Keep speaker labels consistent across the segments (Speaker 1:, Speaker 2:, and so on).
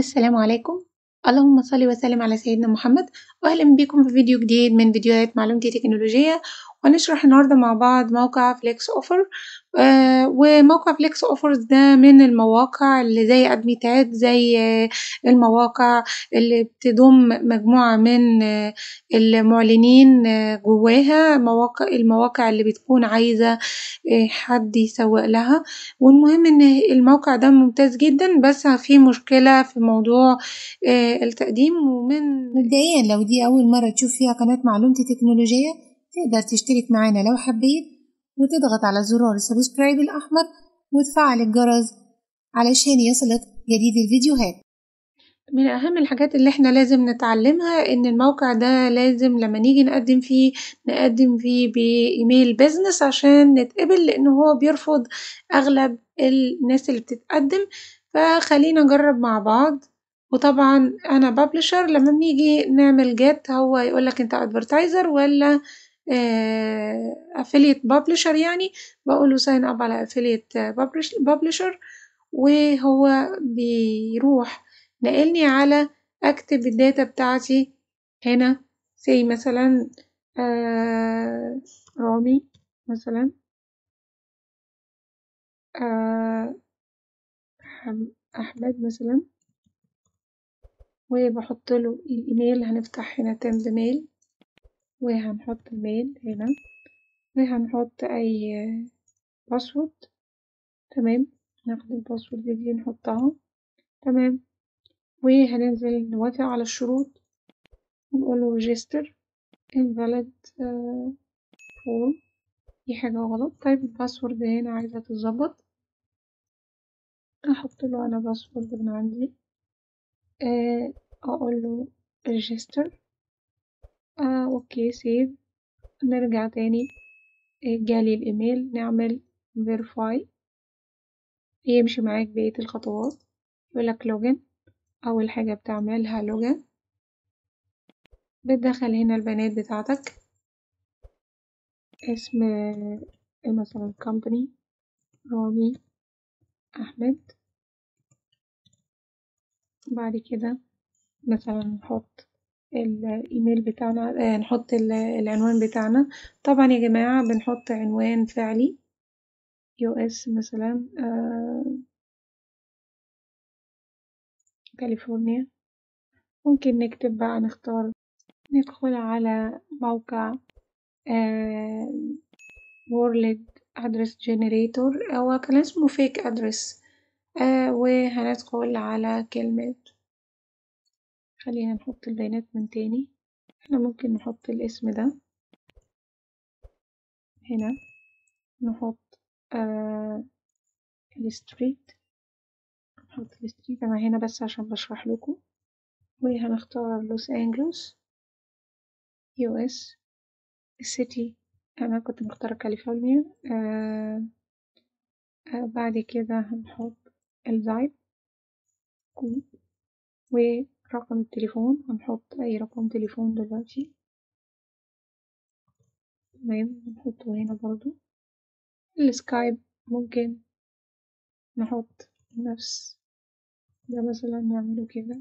Speaker 1: السلام عليكم اللهم صل وسلم على سيدنا محمد واهلا بكم في فيديو جديد من فيديوهات معلومتي تكنولوجية ونشرح النهاردة مع بعض موقع فليكس اوفر آه وموقع فليكس اوفرز ده من المواقع اللي زي ادميتات زي آه المواقع اللي بتضم مجموعة من آه المعلنين آه جواها مواقع المواقع اللي بتكون عايزة آه حد يسوق لها والمهم ان الموقع ده ممتاز جدا بس في مشكلة في موضوع آه التقديم ومن
Speaker 2: مبدئيا لو دي أول مرة تشوف فيها قناة معلومتي تكنولوجية تقدر تشترك معانا لو حبيت وتضغط على زرار السبسكرايب الأحمر وتفعل الجرس علشان يصلك جديد الفيديوهات
Speaker 1: من أهم الحاجات اللي احنا لازم نتعلمها إن الموقع ده لازم لما نيجي نقدم فيه نقدم فيه بإيميل بيزنس عشان نتقبل لأن هو بيرفض أغلب الناس اللي بتتقدم فخلينا نجرب مع بعض وطبعا أنا ببلشر لما بنيجي نعمل جيت هو يقولك أنت أدفرتايزر ولا افيليت ببلشر يعني بقوله ساين اب على افيليت ببلشر وهو بيروح نقلني على اكتب الداتا بتاعتي هنا سي مثلا آه رامي مثلا آه احمد مثلا وبحط له الايميل هنفتح هنا تمب ميل وهنحط الميل هنا وهنحط أي باسورد تمام ناخد الباسورد دي نحطها تمام وهننزل نوافق على الشروط ونقوله register invalid form دي حاجة غلط طيب الباسورد هنا عايزة تتظبط أحط له أنا باسورد من عندي أقوله register آه اوكي سيف نرجع تاني جالي الايميل نعمل فيرفاي يمشي معاك بقية الخطوات يقولك لوجن اول حاجة بتعملها لوجن بتدخل هنا البيانات بتاعتك اسم مثلا company رامي احمد بعد كده مثلا نحط الايميل بتاعنا نحط العنوان بتاعنا طبعا يا جماعة بنحط عنوان فعلي يو اس مثلا كاليفورنيا ممكن نكتب بقى نختار ندخل على موقع وورلد ادرس جنريتور هو كان اسمه فيك ادرس وهندخل على كلمة خلينا نحط البيانات من تاني احنا ممكن نحط الاسم ده هنا نحط آه الستريت نحط الستريت انا هنا بس عشان بشرح لكم وهنختار لوس انجلوس يو اس السيتي انا كنت مختارة كاليفورنيا آه آه بعد كده هنحط الزايب و رقم التليفون هنحط أي رقم تليفون دلوقتي تمام هنحطه هنا برضو السكايب ممكن نحط نفس ده مثلا نعمله كده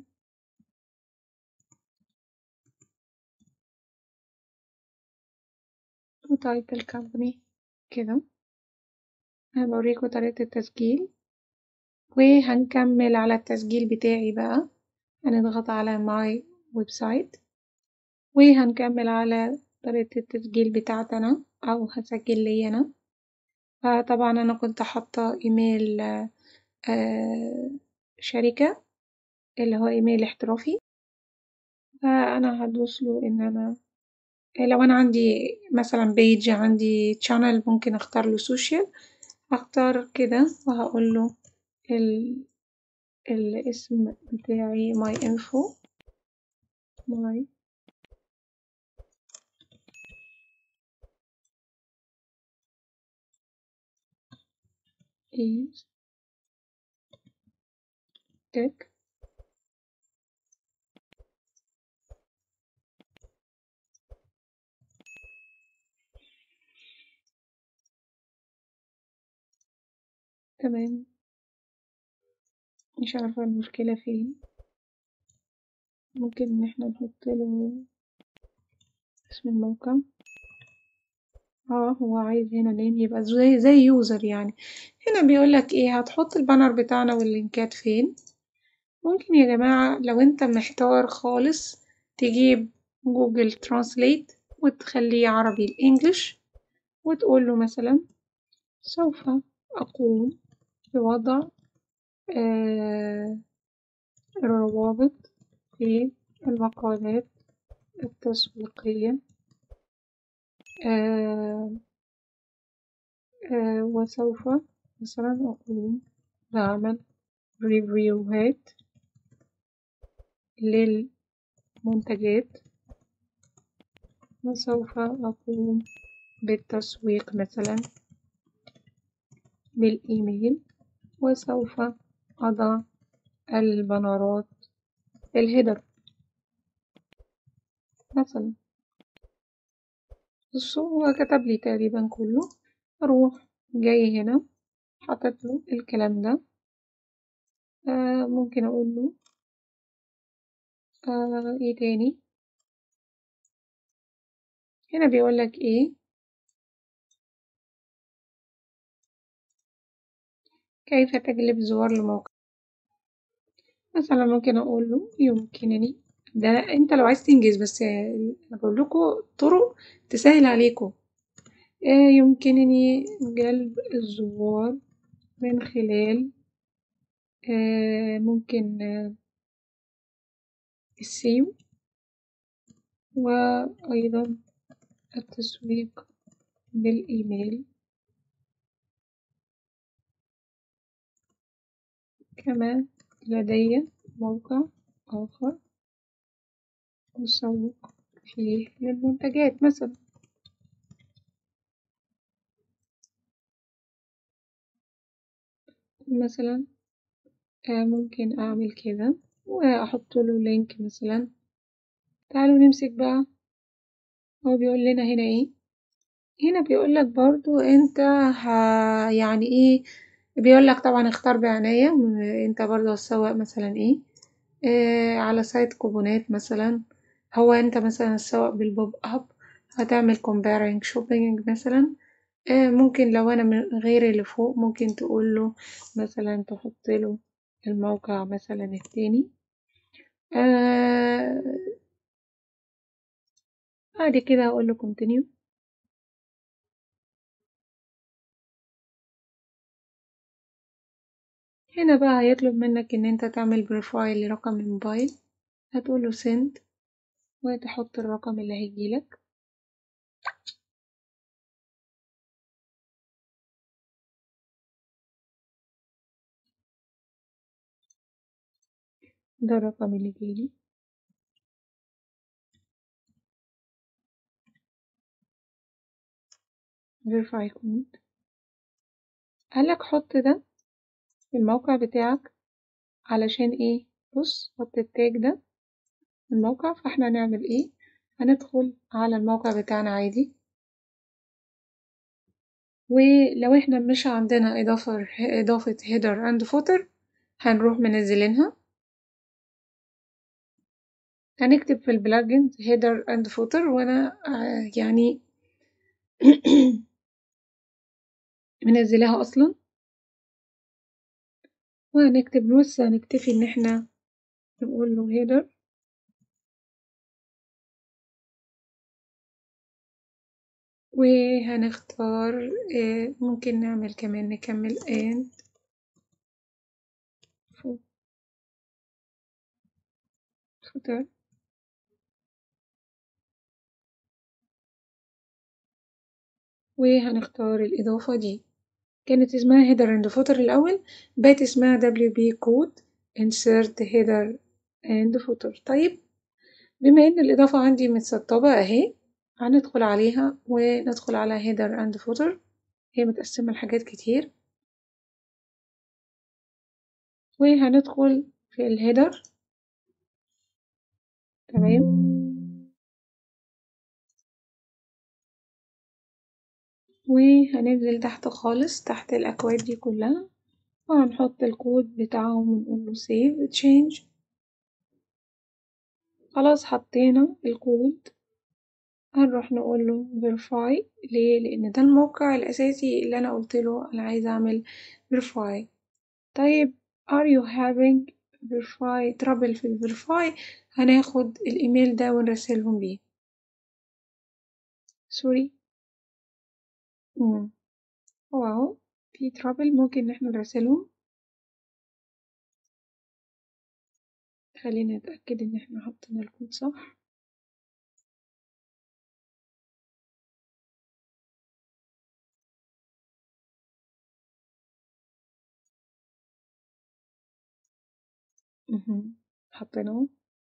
Speaker 1: وتايتل كامباني كده هبوريكم طريقة التسجيل وهنكمل على التسجيل بتاعي بقى هنضغط على ماي ويب سايت وهنكمل على طريقة التسجيل بتاعتنا أو هسجل لي أنا فطبعا أنا كنت حاطة إيميل آه شركة اللي هو إيميل احترافي فأنا هدوسله إن أنا لو أنا عندي مثلا بيج عندي channel ممكن أختار له سوشيال هختار كده وهقوله ال الاسم بتاعي my info my is tech تمام مش عارفة المشكلة فين ممكن إن احنا نحط له اسم الموقع اه هو عايز هنا نيم يبقى زي زي يوزر يعني هنا بيقولك ايه هتحط البانر بتاعنا واللينكات فين ممكن يا جماعة لو انت محتار خالص تجيب جوجل ترانسليت وتخليه عربي الانجليش وتقول له مثلا سوف أقوم بوضع آه الروابط في المقالات التسويقية آه آه وسوف مثلا أقوم بعمل ريفيوهات للمنتجات وسوف أقوم بالتسويق مثلا بالإيميل وسوف أضع البنرات الهيدر مثلا بصوا هو كتب لي تقريبا كله أروح جاي هنا حطيت له الكلام ده آه ممكن أقول له آه ايه تاني هنا بيقولك ايه كيف تجلب زوار لموقع مثلا ممكن اقول له يمكنني ده انت لو عايز تنجز بس انا بقول لكم طرق تسهل عليكم آه يمكنني جلب الزوار من خلال آه ممكن آه السيو وأيضا التسويق بالإيميل كما لدي موقع آخر أسوق فيه للمنتجات مثلا مثلا آه ممكن أعمل كده وأحط له لينك مثلا تعالوا نمسك بقى هو بيقول لنا هنا ايه هنا بيقول لك برضو انت ه... يعني ايه بيقول لك طبعا اختار بعناية انت برضو هتسوق مثلا ايه آه على سايت كوبونات مثلا هو انت مثلا هتسوق بالبوب اب هتعمل comparing shopping مثلا آه ممكن لو انا من غير اللي فوق ممكن تقول له مثلا تحط له الموقع مثلا التاني آه بعد كده هقول له continue هنا بقى هيطلب منك ان انت تعمل بروفايل لرقم الموبايل هتقوله send وتحط الرقم اللي هيجيلك ده الرقم اللي جيلي verify code قالك حط ده في الموقع بتاعك علشان ايه بص حط التاج ده في الموقع فاحنا هنعمل ايه هندخل على الموقع بتاعنا عادي ولو احنا مش عندنا اضافة اضافة header and footer هنروح منزلينها هنكتب في البلاجنز header and footer وانا آه يعني منزلاها اصلا وهنكتب نص هنكتفي ان احنا نقول له header وهنختار آه ممكن نعمل كمان نكمل and footer وهنختار الإضافة دي كانت اسمها header and footer الأول بقت اسمها wp code insert header and footer طيب بما إن الإضافة عندي متسطبة أهي هندخل عليها وندخل على header and footer هي متقسمة لحاجات كتير وهندخل في الهيدر تمام وهننزل تحت خالص تحت الأكواد دي كلها وهنحط الكود بتاعهم ونقول له save change خلاص حطينا الكود هنروح نقول له verify ليه لأن ده الموقع الأساسي اللي أنا قلت له أنا عايزة أعمل verify طيب are you having verify trouble في ال verify هناخد الإيميل ده ونرسلهم بيه سوري مم. هو أهو في trouble ممكن إن احنا نرسلهم خلينا نتأكد إن احنا حطينا الكود صح مهم. حطيناه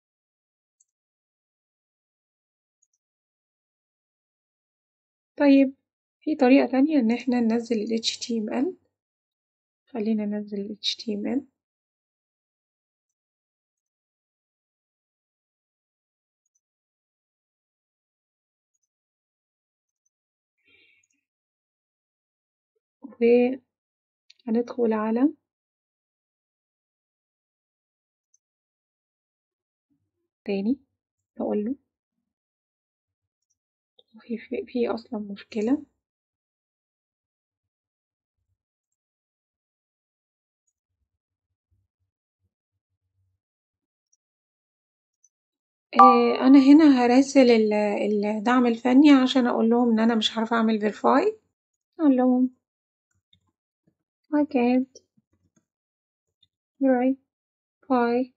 Speaker 1: طيب في طريقة تانية إن احنا ننزل ال HTML خلينا ننزل ال HTML وهندخل على تاني نقول له في في, في أصلا مشكلة آه أنا هنا هراسل ال- الدعم الفني عشان أقول لهم إن أنا مش عارفة أعمل verify أقول لهم I can't verify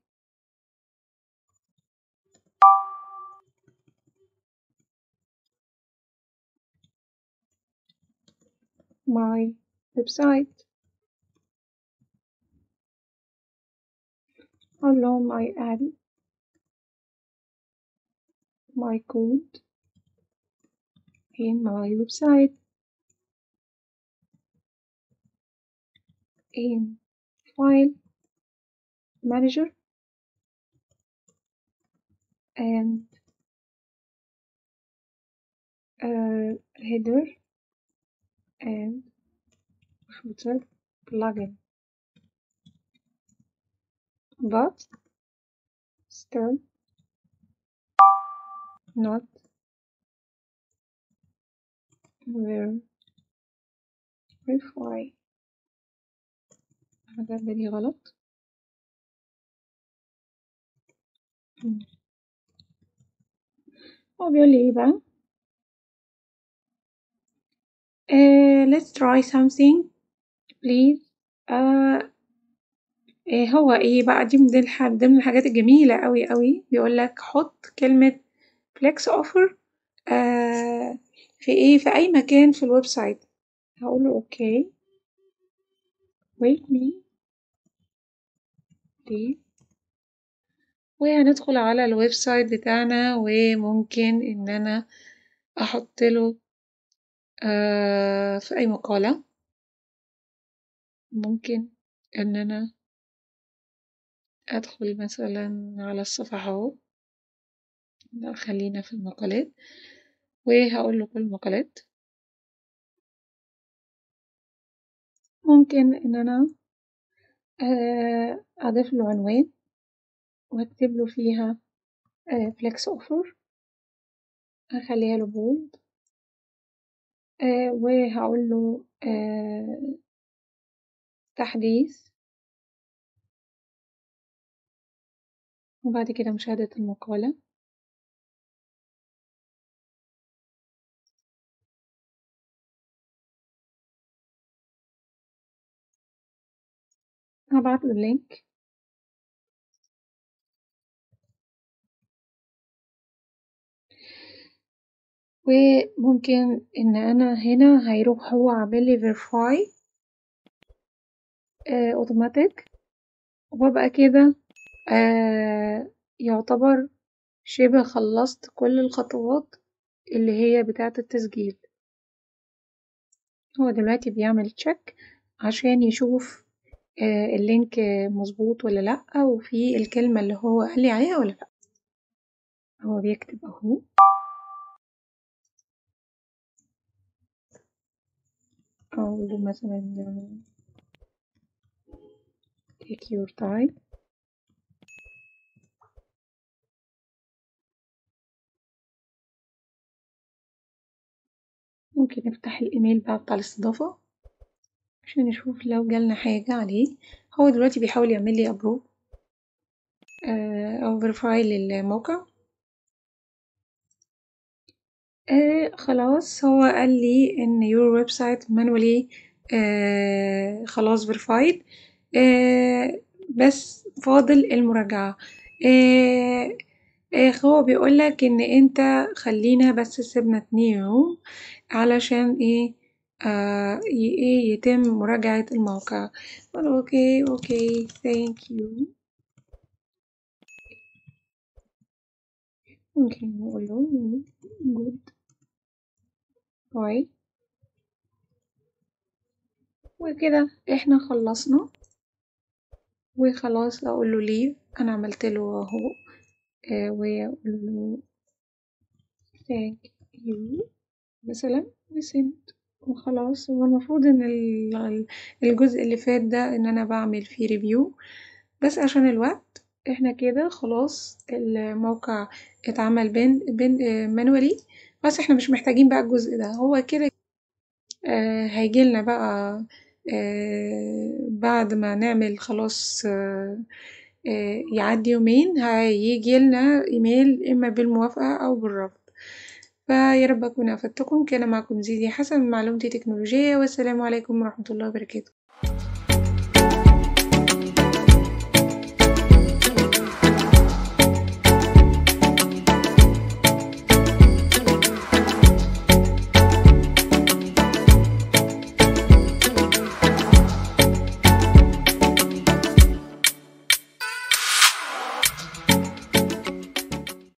Speaker 1: my website أقول لهم I added my code in my website in file manager and uh, header and footer plugin but still not verify أنا كاتبة دي غلط مم. هو بيقول لي إيه بقى uh, let's try something please uh, إيه هو إيه بقى دي من الح- ضمن الحاجات الجميلة أوي أوي بيقول لك حط كلمة flex offer آه في إيه في أي مكان في الويب سايت هقوله أوكي wait me please وهندخل على الويب سايت بتاعنا وممكن إن أنا أحط له آه في أي مقالة ممكن إن أنا أدخل مثلا على الصفحة أهو لا، خلينا في المقالات وهقول له كل المقالات ممكن إن أنا آه، أضيف له عنوان وأكتب له فيها فليكس أوفر أخليها له بولد وهقول له آه، تحديث وبعد كده مشاهدة المقالة هبعت له اللينك وممكن إن أنا هنا هيروح هو عامل لي فيرفاي أوتوماتيك وأبقى كده آه، يعتبر شبه خلصت كل الخطوات اللي هي بتاعة التسجيل هو دلوقتي بيعمل تشيك عشان يشوف آه، اللينك مظبوط ولا لأ وفي الكلمة اللي هو قال لي عليها ولا لأ هو بيكتب أهو أقول له مثلا take your time ممكن نفتح الإيميل بقى بتاع الاستضافة عشان نشوف لو جالنا حاجة عليه هو دلوقتي بيحاول يعمل لي أبروف أو فيريفاي للموقع آه خلاص هو قال لي إن your website manually آه خلاص verified آه بس فاضل المراجعة آه آه هو بيقولك إن أنت خلينا بس سيبنا اتنين يوم علشان إيه آه إيه يتم مراجعة الموقع أوكي أوكي thank you ممكن نقول له good باي وكده احنا خلصنا وخلاص اقول له ليف انا عملت له اهو آه واقول له thank you مثلا وسنت وخلاص هو المفروض ان الجزء اللي فات ده ان انا بعمل فيه ريفيو بس عشان الوقت احنا كده خلاص الموقع اتعمل بين بين مانوالي بس احنا مش محتاجين بقى الجزء ده هو كده آه هيجيلنا بقى آه بعد ما نعمل خلاص آه آه يعدي يومين هيجيلنا ايميل اما بالموافقة او بالرفض فيا رب اكون افدتكم كان معكم زيزي حسن من معلومتي تكنولوجية والسلام عليكم ورحمة الله وبركاته